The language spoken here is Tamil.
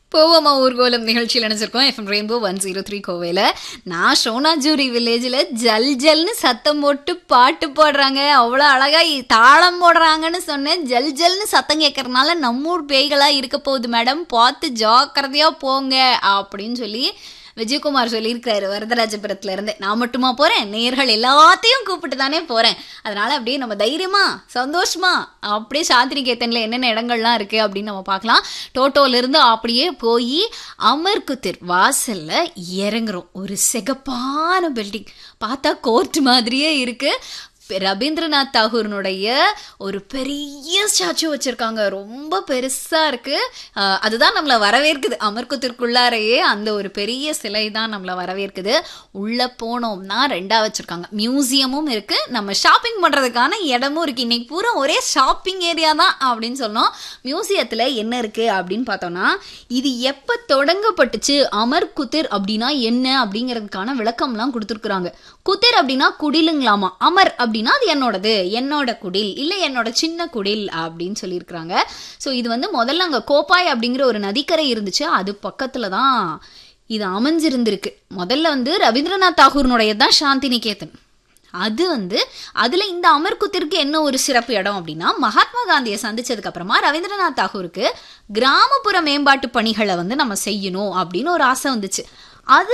போவோமா ஊர்கோலம் நிகழ்ச்சியில் நினைச்சிருக்கோம் FM Rainbow one zero three கோவையில் நான் சோனாஜூரி வில்லேஜில் ஜல் ஜல்னு சத்தம் போட்டு பாட்டு போடுறாங்க அவ்வளோ அழகா இ- தாளம் போடுறாங்கன்னு சொன்னேன் ஜல் ஜல்னு சத்தம் கேட்கறதுனால நம்ம ஊர் பேய்களாக இருக்க போகுது மேடம் பார்த்து ஜாக்கிரதையாக போங்க அப்படின்னு சொல்லி விஜயகுமார் சொல்லியிருக்காரு வரதராஜபுரத்துல இருந்து நான் மட்டுமா போறேன் நேர்கள் எல்லாத்தையும் கூப்பிட்டு தானே போறேன் அதனால அப்படியே நம்ம தைரியமா சந்தோஷமா அப்படியே சாந்தினிகேத்தன்ல என்னென்ன இடங்கள்லாம் இருக்கு அப்படின்னு நம்ம பார்க்கலாம் டோட்டோல இருந்து அப்படியே போய் அமர்குத்திர் வாசல்ல இறங்குறோம் ஒரு சிகப்பான பில்டிங் பார்த்தா கோர்ட் மாதிரியே இருக்கு ரவீந்திரநாத் தாகூர்னுடைய ஒரு பெரிய ஸ்டாச்சு வச்சிருக்காங்க ரொம்ப பெருசா இருக்கு அஹ் அதுதான் நம்மளை வரவேற்குது அமர்கத்திற்குள்ளாரையே அந்த ஒரு பெரிய சிலை தான் நம்மளை வரவேற்குது உள்ள போனோம்னா ரெண்டா வச்சிருக்காங்க மியூசியமும் இருக்கு நம்ம ஷாப்பிங் பண்றதுக்கான இடமும் இருக்கு இன்னைக்கு பூரா ஒரே ஷாப்பிங் ஏரியா தான் அப்படின்னு சொன்னோம் மியூசியத்துல என்ன இருக்கு அப்படின்னு பார்த்தோம்னா இது எப்ப தொடங்கப்பட்டுச்சு அமர் குதிர் அப்படின்னா என்ன அப்படிங்கிறதுக்கான விளக்கம்லாம் கொடுத்துருக்குறாங்க குதிர் அப்படின்னா குடிலுங்களாமா அமர் அப்படின்னா அது என்னோடது என்னோட குடில் இல்லை என்னோட சின்ன குடில் அப்படின்னு சொல்லியிருக்கிறாங்க ஸோ இது வந்து முதல்ல அங்கே கோப்பாய் அப்படிங்கிற ஒரு நதிக்கரை இருந்துச்சு அது பக்கத்தில் தான் இது அமைஞ்சிருந்திருக்கு முதல்ல வந்து ரவீந்திரநாத் தாகூர்னுடைய தான் சாந்தி நிகேதன் அது வந்து அதுல இந்த அமர்குத்திற்கு என்ன ஒரு சிறப்பு இடம் அப்படின்னா மகாத்மா காந்தியை சந்திச்சதுக்கு அப்புறமா ரவீந்திரநாத் தாகூருக்கு கிராமப்புற மேம்பாட்டு பணிகளை வந்து நம்ம செய்யணும் அப்படின்னு ஒரு ஆசை வந்துச்சு அது